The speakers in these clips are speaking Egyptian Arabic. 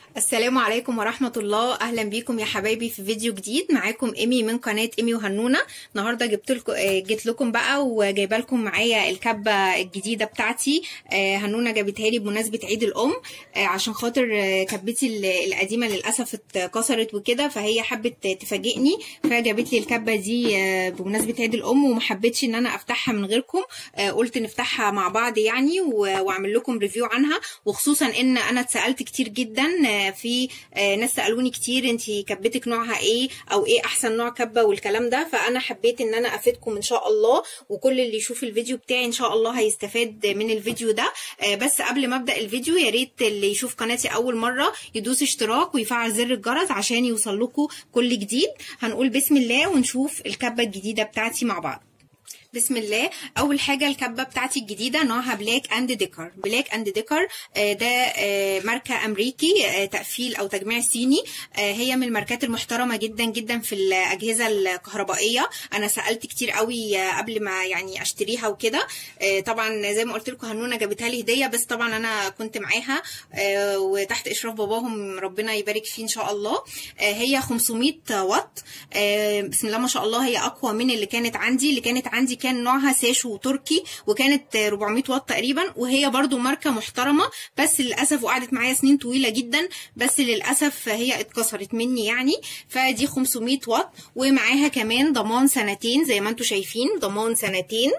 السلام عليكم ورحمة الله أهلا بيكم يا حبايبي في فيديو جديد معاكم إيمي من قناة إيمي وهنونة النهاردة جبت لكم جيت لكم بقى وجايبه لكم معايا الكبة الجديدة بتاعتي آه، هنونة جابتها لي بمناسبة عيد الأم آه، عشان خاطر آه، كبتي ال- القديمة للأسف اتكسرت وكده فهي حبت تفاجئني فجابت لي الكبة دي آه، بمناسبة عيد الأم وما حبيتش إن أنا أفتحها من غيركم آه، قلت نفتحها مع بعض يعني و- وأعمل لكم ريفيو عنها وخصوصا إن أنا اتسألت كتير جدا آه، في آه، ناس سالوني كتير انت كبتك نوعها ايه او ايه احسن نوع كبه والكلام ده فانا حبيت ان انا افيدكم ان شاء الله وكل اللي يشوف الفيديو بتاعي ان شاء الله هيستفاد من الفيديو ده آه، بس قبل ما ابدا الفيديو يا ريت اللي يشوف قناتي اول مره يدوس اشتراك ويفعل زر الجرس عشان يوصل لكم كل جديد هنقول بسم الله ونشوف الكبه الجديده بتاعتي مع بعض بسم الله اول حاجه الكبه بتاعتي الجديده نوعها بلاك اند ديكر بلاك اند ديكر آه، ده آه، ماركه امريكي آه، تقفيل او تجميع صيني آه، هي من الماركات المحترمه جدا جدا في الاجهزه الكهربائيه انا سالت كتير قوي آه، قبل ما يعني اشتريها وكده آه، طبعا زي ما قلت لكم هنونه جابتها لي هديه بس طبعا انا كنت معاها آه، وتحت اشراف باباهم ربنا يبارك فيه ان شاء الله آه، هي 500 واط آه، بسم الله ما شاء الله هي اقوى من اللي كانت عندي اللي كانت عندي كان نوعها ساشو تركي وكانت آه، 400 واط تقريبا وهي برضو ماركه محترمه بس للاسف وقعدت معايا سنين طويله جدا بس للاسف هي اتكسرت مني يعني فدي 500 واط ومعاها كمان ضمان سنتين زي ما انتم شايفين ضمان سنتين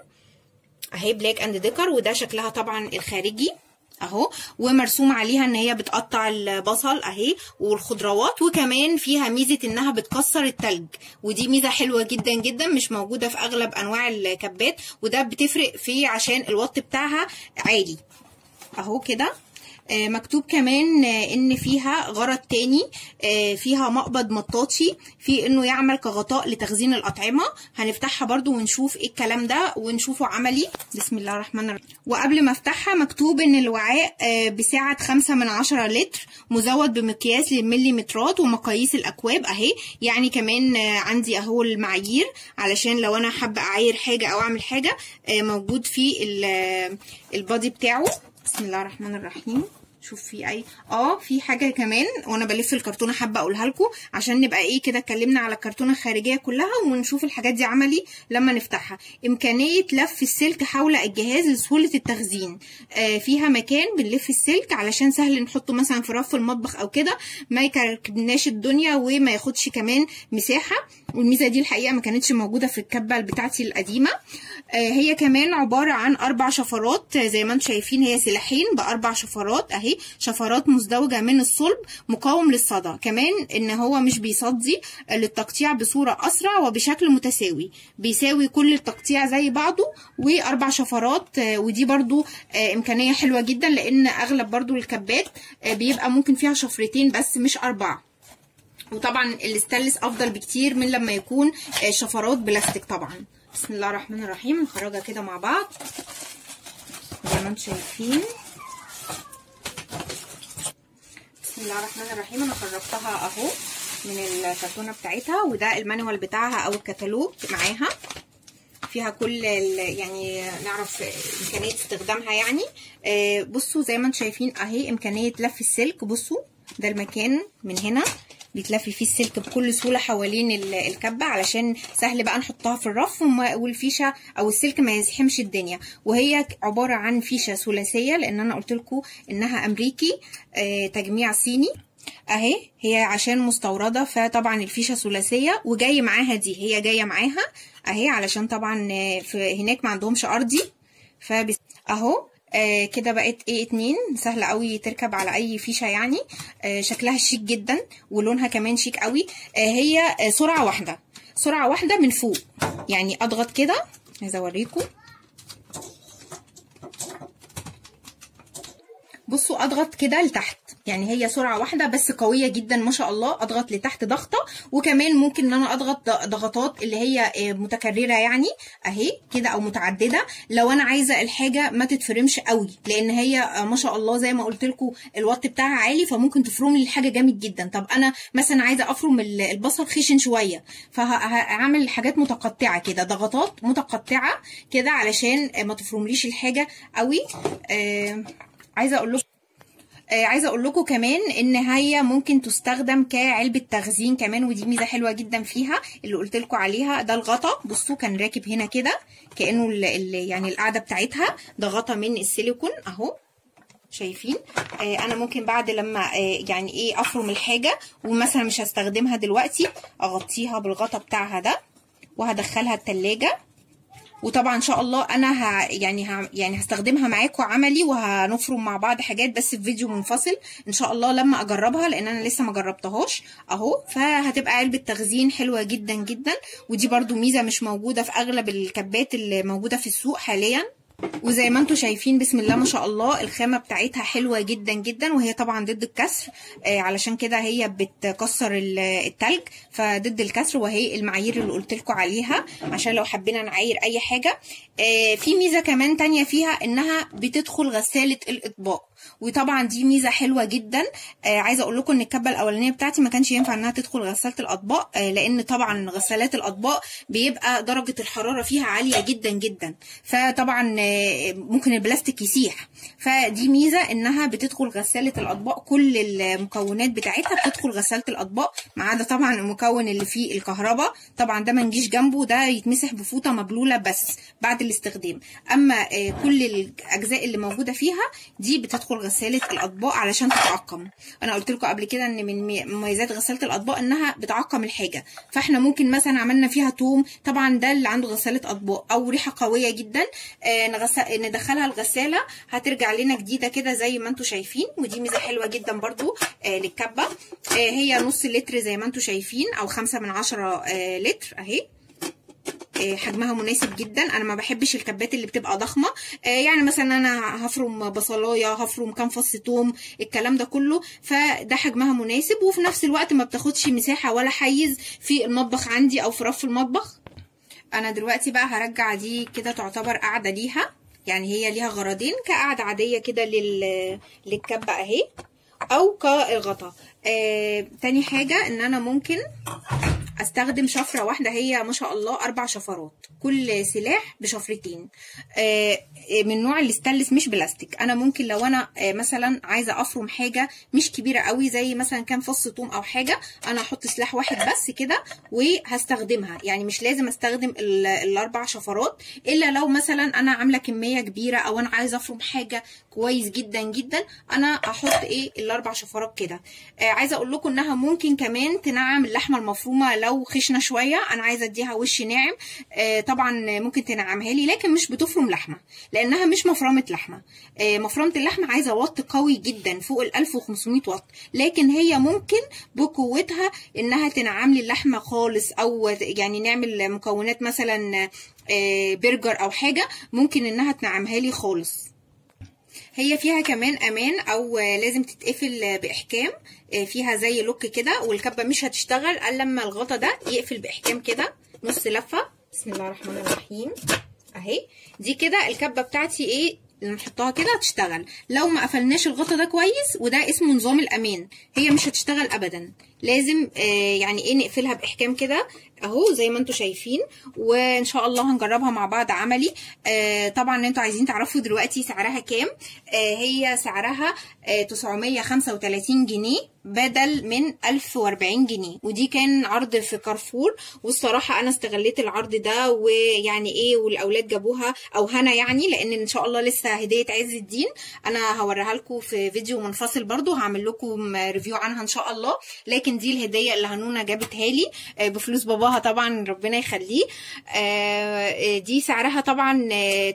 اهي بلاك اند ديكر وده شكلها طبعا الخارجي اهو ومرسوم عليها ان هي بتقطع البصل اهي والخضروات وكمان فيها ميزه انها بتكسر التلج ودي ميزه حلوه جدا جدا مش موجوده في اغلب انواع الكبات وده بتفرق في عشان الوات بتاعها عالي اهو كده آه، مكتوب كمان آه، ان فيها غرض تاني آه، فيها مقبض مطاطي في انه يعمل كغطاء لتخزين الاطعمه هنفتحها برضو ونشوف ايه الكلام ده ونشوفه عملي بسم الله الرحمن الرحيم وقبل ما افتحها مكتوب ان الوعاء آه، بسعه خمسة من عشرة لتر مزود بمقياس للمليمترات ومقاييس الاكواب اهي يعني كمان آه، عندي اهو المعايير علشان لو انا حابه اعاير حاجه او اعمل حاجه آه، موجود في ال- آه، البادي بتاعه بسم الله الرحمن الرحيم شوف في اي اه في حاجه كمان وانا بلف الكرتونه حابه اقولها لكم عشان نبقى ايه كده اتكلمنا على الكرتونه الخارجيه كلها ونشوف الحاجات دي عملي لما نفتحها امكانيه لف السلك حول الجهاز لسهوله التخزين آه فيها مكان بنلف السلك علشان سهل نحطه مثلا في رف المطبخ او كده ما يكركبناش الدنيا وما ياخدش كمان مساحه والميزه دي الحقيقه ما كانتش موجوده في الكبه بتاعتي القديمه آه هي كمان عباره عن اربع شفرات آه، زي ما انتم شايفين هي سلاحين باربع شفرات اهي شفرات مزدوجه من الصلب مقاوم للصدى كمان ان هو مش بيصدي آه، للتقطيع بصوره اسرع وبشكل متساوي بيساوي كل التقطيع زي بعضه واربع شفرات آه، ودي برضو آه، امكانيه حلوه جدا لان اغلب برضو الكبات آه، بيبقى ممكن فيها شفرتين بس مش اربعه وطبعا الاستانلس افضل بكتير من لما يكون آه، شفرات بلاستيك طبعا بسم الله الرحمن الرحيم نخرجها كده مع بعض زي ما انتم شايفين بسم الله الرحمن الرحيم انا خرجتها اهو من الكرتونه بتاعتها وده المانيوال بتاعها او الكتالوج معاها فيها كل ال- يعني نعرف امكانيه استخدامها يعني آه، بصوا زي ما انتم شايفين اهي امكانيه لف السلك بصوا ده المكان من هنا بيتلفي فيه السلك بكل سهوله حوالين ال- الكبه علشان سهل بقى نحطها في الرف وما- والفيشه او السلك ما يزحمش الدنيا وهي عباره عن فيشه ثلاثيه لان انا قلت لكم انها امريكي آه، تجميع صيني اهي هي عشان مستورده فطبعا الفيشه ثلاثيه وجاي معاها دي هي جايه معاها اهي علشان طبعا آه، في هناك ما عندهمش ارضي فبس اهو آه كده بقت ايه اتنين سهله قوي تركب على اي فيشه يعني آه شكلها شيك جدا ولونها كمان شيك قوي آه هي آه سرعه واحده سرعه واحده من فوق يعني اضغط كده عايزه اوريكم بصوا اضغط كده لتحت يعني هي سرعه واحده بس قويه جدا ما شاء الله اضغط لتحت ضغطه وكمان ممكن ان انا اضغط ض- ضغطات اللي هي آه، متكرره يعني اهي كده او متعدده لو انا عايزه الحاجه ما تتفرمش قوي لان هي آه، ما شاء الله زي ما قلت لكم الوات بتاعها عالي فممكن تفرم لي الحاجه جامد جدا طب انا مثلا عايزه افرم ال- البصل خشن شويه فهعمل حاجات متقطعه كده ضغطات متقطعه كده علشان آه، ما تفرمليش الحاجه قوي آه، عايزه اقول لكم آه عايزه اقول لكم كمان ان هي ممكن تستخدم كعلبه تخزين كمان ودي ميزه حلوه جدا فيها اللي قلت لكم عليها ده الغطا بصوا كان راكب هنا كده كانه ال ال يعني القاعده بتاعتها ده غطا من السيليكون اهو شايفين آه انا ممكن بعد لما آه يعني ايه افرم الحاجه ومثلا مش هستخدمها دلوقتي اغطيها بالغطا بتاعها ده وهدخلها التلاجة وطبعا ان شاء الله انا ه... يعني ه... يعني هستخدمها معاكم عملي وهنفرم مع بعض حاجات بس في فيديو منفصل ان شاء الله لما اجربها لان انا لسه ما جربتهاش اهو فهتبقى علبه تخزين حلوه جدا جدا ودي برضو ميزه مش موجوده في اغلب الكبات اللي موجوده في السوق حاليا وزي ما انتم شايفين بسم الله ما شاء الله الخامه بتاعتها حلوه جدا جدا وهي طبعا ضد الكسر آه علشان كده هي بتكسر التلج فضد الكسر وهي المعايير اللي قلت لكم عليها عشان لو حبينا نعاير اي حاجه آه في ميزه كمان تانية فيها انها بتدخل غساله الاطباق وطبعا دي ميزه حلوه جدا آه عايزه اقول لكم ان الكبه الاولانيه بتاعتي ما كانش ينفع انها تدخل غساله الاطباق آه لان طبعا غسالات الاطباق بيبقى درجه الحراره فيها عاليه جدا جدا فطبعا آه ممكن البلاستيك يسيح فدي ميزه انها بتدخل غساله الاطباق كل المكونات بتاعتها بتدخل غساله الاطباق ما عدا طبعا المكون اللي فيه الكهرباء طبعا ده ما نجيش جنبه ده يتمسح بفوطه مبلوله بس بعد الاستخدام اما كل الاجزاء اللي موجوده فيها دي بتدخل غساله الاطباق علشان تتعقم انا قلت لكم قبل كده ان من مميزات غساله الاطباق انها بتعقم الحاجه فاحنا ممكن مثلا عملنا فيها توم طبعا ده اللي عنده غساله اطباق او ريحه قويه جدا ندخلها الغساله هترجع لنا جديده كده زي ما انتم شايفين ودي ميزه حلوه جدا برضو للكبه هي نص لتر زي ما انتم شايفين او خمسة من عشرة لتر اهي حجمها مناسب جدا انا ما بحبش الكبات اللي بتبقى ضخمه يعني مثلا انا هفرم بصلايه هفرم كام فص توم الكلام ده كله فده حجمها مناسب وفي نفس الوقت ما بتاخدش مساحه ولا حيز في المطبخ عندي او في رف المطبخ انا دلوقتي بقى هرجع دي كده تعتبر قاعده ليها يعني هي ليها غرضين كقعده عاديه كده لل... للكبه اهي او كالغطا آه... تاني حاجه ان انا ممكن استخدم شفرة واحدة هي ما شاء الله اربع شفرات كل سلاح بشفرتين آه من نوع الاستانلس مش بلاستيك انا ممكن لو انا آه مثلا عايزة افرم حاجة مش كبيرة قوي زي مثلا كام فص ثوم او حاجة انا هحط سلاح واحد بس كده وهستخدمها يعني مش لازم استخدم الاربع شفرات الا لو مثلا انا عاملة كمية كبيرة او انا عايزة افرم حاجة كويس جدا جدا انا احط ايه الاربع شفرات كده آه عايزة اقول لكم انها ممكن كمان تنعم اللحمة المفرومة لو خشنه شويه انا عايزه اديها وش ناعم آه طبعا ممكن تنعمها لي لكن مش بتفرم لحمه لانها مش مفرمه لحمه آه مفرمه اللحمه عايزه وات قوي جدا فوق ال 1500 واط لكن هي ممكن بقوتها انها تنعم لي اللحمه خالص او يعني نعمل مكونات مثلا آه برجر او حاجه ممكن انها تنعمها لي خالص هي فيها كمان امان او لازم تتقفل باحكام فيها زي لوك كده والكبه مش هتشتغل الا لما الغطا ده يقفل باحكام كده نص لفه بسم الله الرحمن الرحيم اهي دي كده الكبه بتاعتي ايه نحطها كده هتشتغل لو ما قفلناش الغطا ده كويس وده اسمه نظام الامان هي مش هتشتغل ابدا لازم آه يعني ايه نقفلها باحكام كده اهو زي ما انتم شايفين وان شاء الله هنجربها مع بعض عملي آه طبعا انتوا عايزين تعرفوا دلوقتي سعرها كام آه هي سعرها آه 935 جنيه بدل من 1040 جنيه ودي كان عرض في كارفور والصراحه انا استغليت العرض ده ويعني ايه والاولاد جابوها او هنا يعني لان ان شاء الله لسه هديه عز الدين انا هوريها لكم في فيديو منفصل برضو هعمل لكم ريفيو عنها ان شاء الله لكن دي الهديه اللي هنونا جابتها لي بفلوس باباها طبعا ربنا يخليه دي سعرها طبعا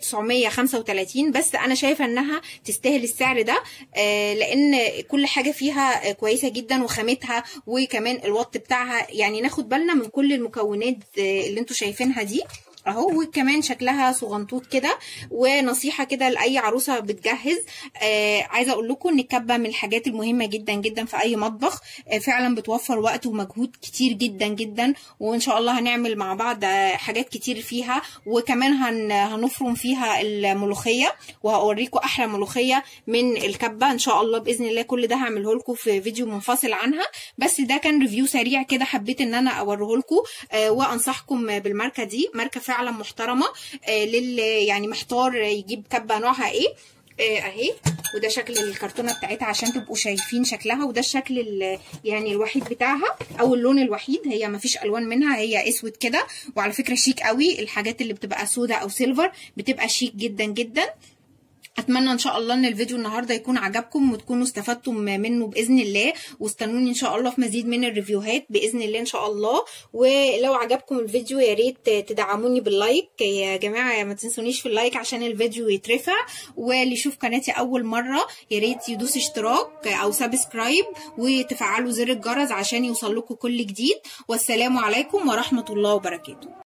935 بس انا شايفه انها تستاهل السعر ده لان كل حاجه فيها كويسه جدا وخامتها وكمان الوات بتاعها يعني ناخد بالنا من كل المكونات اللي انتوا شايفينها دي اهو وكمان شكلها صغنطوط كده ونصيحه كده لاي عروسه بتجهز آه عايزه اقول لكم ان الكبه من الحاجات المهمه جدا جدا في اي مطبخ آه فعلا بتوفر وقت ومجهود كتير جدا جدا وان شاء الله هنعمل مع بعض حاجات كتير فيها وكمان هن هنفرم فيها الملوخيه وهوريكم احلى ملوخيه من الكبه ان شاء الله باذن الله كل ده هعمله لكم في فيديو منفصل عنها بس ده كان ريفيو سريع كده حبيت ان انا اوريه لكم آه وانصحكم بالماركه دي ماركه فعلا محترمه آه للي يعني محتار يجيب كبه نوعها ايه آه، اهي وده شكل الكرتونه بتاعتها عشان تبقوا شايفين شكلها وده الشكل ال- يعني الوحيد بتاعها او اللون الوحيد هي ما فيش الوان منها هي اسود كده وعلى فكره شيك قوي الحاجات اللي بتبقى سودا او سيلفر بتبقى شيك جدا جدا اتمنى ان شاء الله ان الفيديو النهارده يكون عجبكم وتكونوا استفدتم منه باذن الله واستنوني ان شاء الله في مزيد من الريفيوهات باذن الله ان شاء الله ولو عجبكم الفيديو يا ريت تدعموني باللايك يا جماعه ما تنسونيش في اللايك عشان الفيديو يترفع واللي يشوف قناتي اول مره يا ريت يدوس اشتراك او سبسكرايب وتفعلوا زر الجرس عشان يوصل لكم كل جديد والسلام عليكم ورحمه الله وبركاته